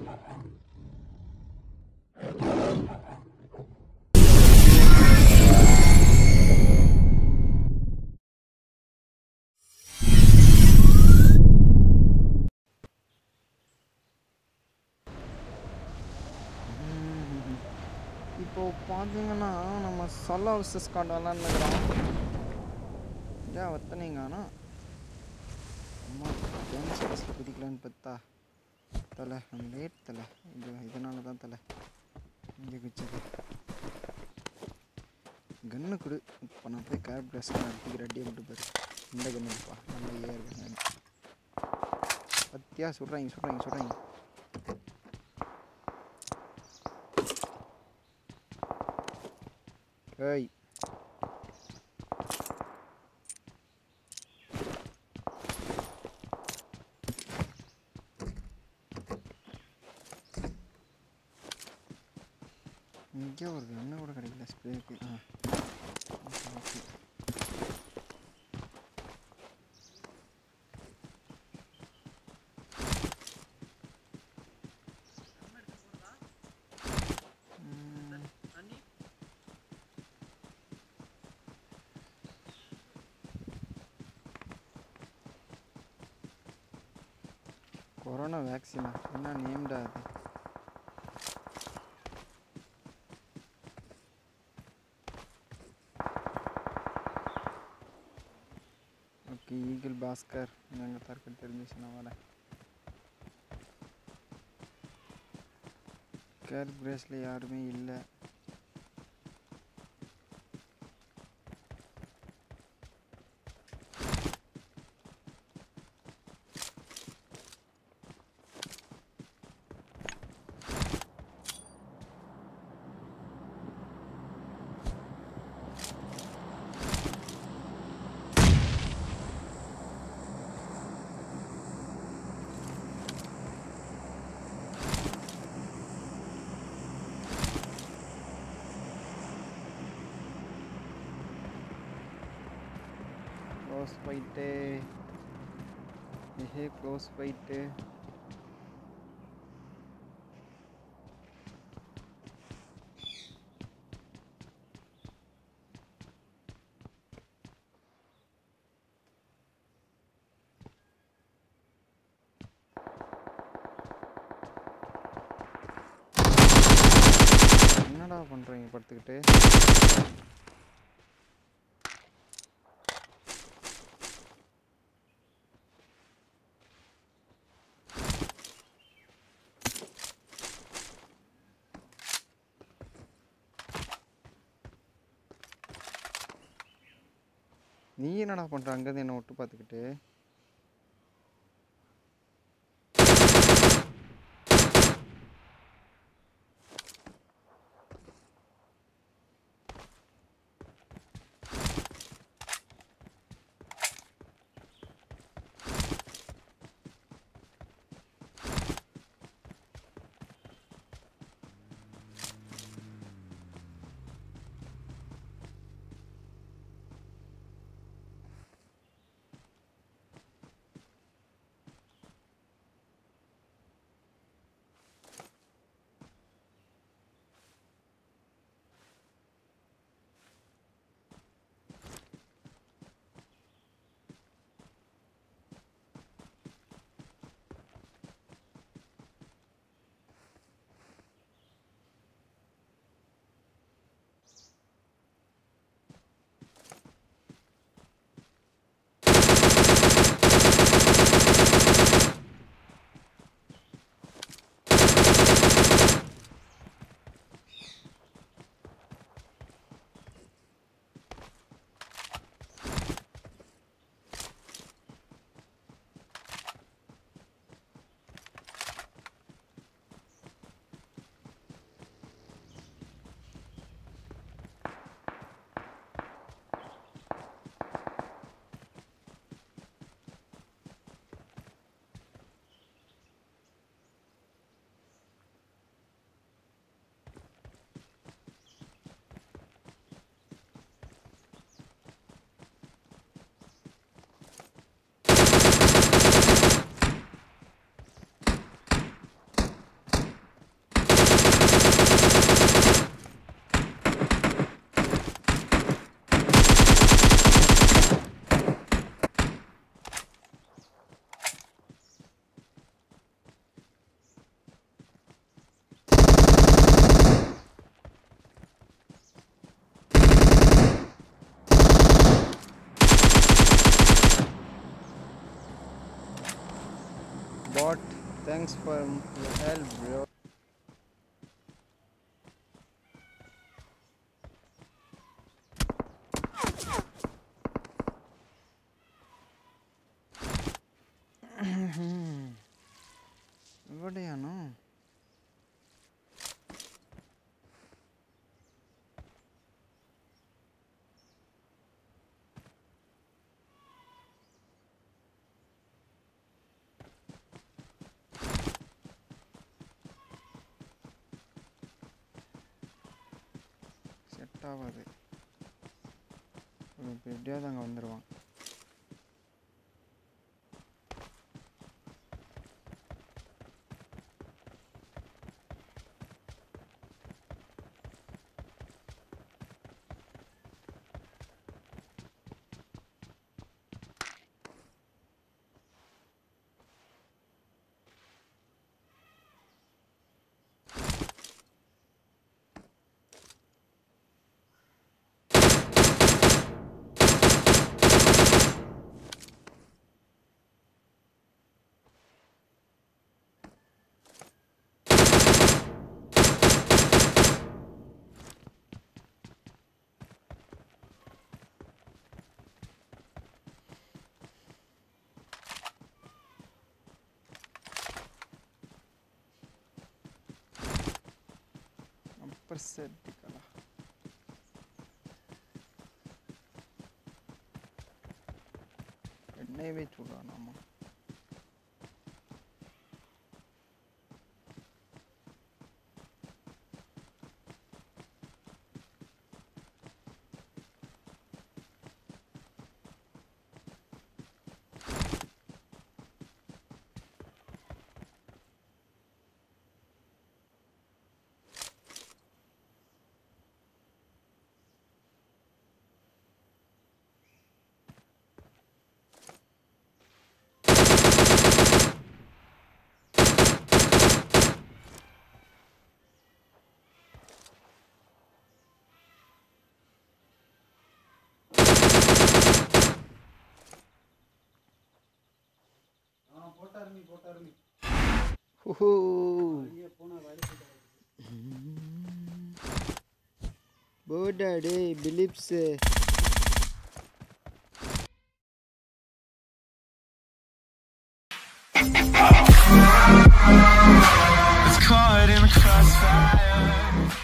இப்போ பார்த்தீங்கன்னா நம்ம சோலோ ஹவுசஸ் கார்டு விளாண்டுக்கிறோம் ஏன் வத்தனீங்கன்னா அம்மா கேம்ஸ் ஃபஸ்ட்டு குதிக்கலான்னு பார்த்தா தலை நம்ம லேட் தலை இது இதனால தான் தலை இங்கே குச்சது கன்னு கொடு இப்போ நான் போய் கேப் ட்ரெஸ் நடத்திக்கு ரெடியாக விட்டு பாரு இந்த கன்னுப்பா நம்ம ஏர் கன்னு பத்தியா சுடுறாங்க சுடுறாங்க சுடுறாங்க ஏய் இங்கே ஒரு கண்ணு கூட கிடைக்கல ஸ்ப்ரேக்கு ஆ ஓகே ம், கொரோனா வேக்சினா என்ன நேம்டா அது ஓகே ஈகிள் பாஸ்கர் எங்கள் தரக்கு தெரிஞ்சிச்சு நான் வரேன் கேர் பிரேஸில் யாருமே இல்லை க்ளோஸ் ஃபைட்டு ஏஹே க்ளோஸ் ஃபைட்டு என்னடா பண்ணுறீங்க படுத்துக்கிட்டு நீ என்னடா பண்ற அங்கேருந்து என்ன விட்டு பார்த்துக்கிட்டு but thanks for help bro ഇവിടെയാണോ செட் ஆகாது இப்போ எப்படியாவது அங்கே வந்துடுவான் அப்பர் செட்டிக்கலா எண்ணெயவே சுடுறானாமா ஓஹோ போடா டேய் Philips It's caught in the crossfire.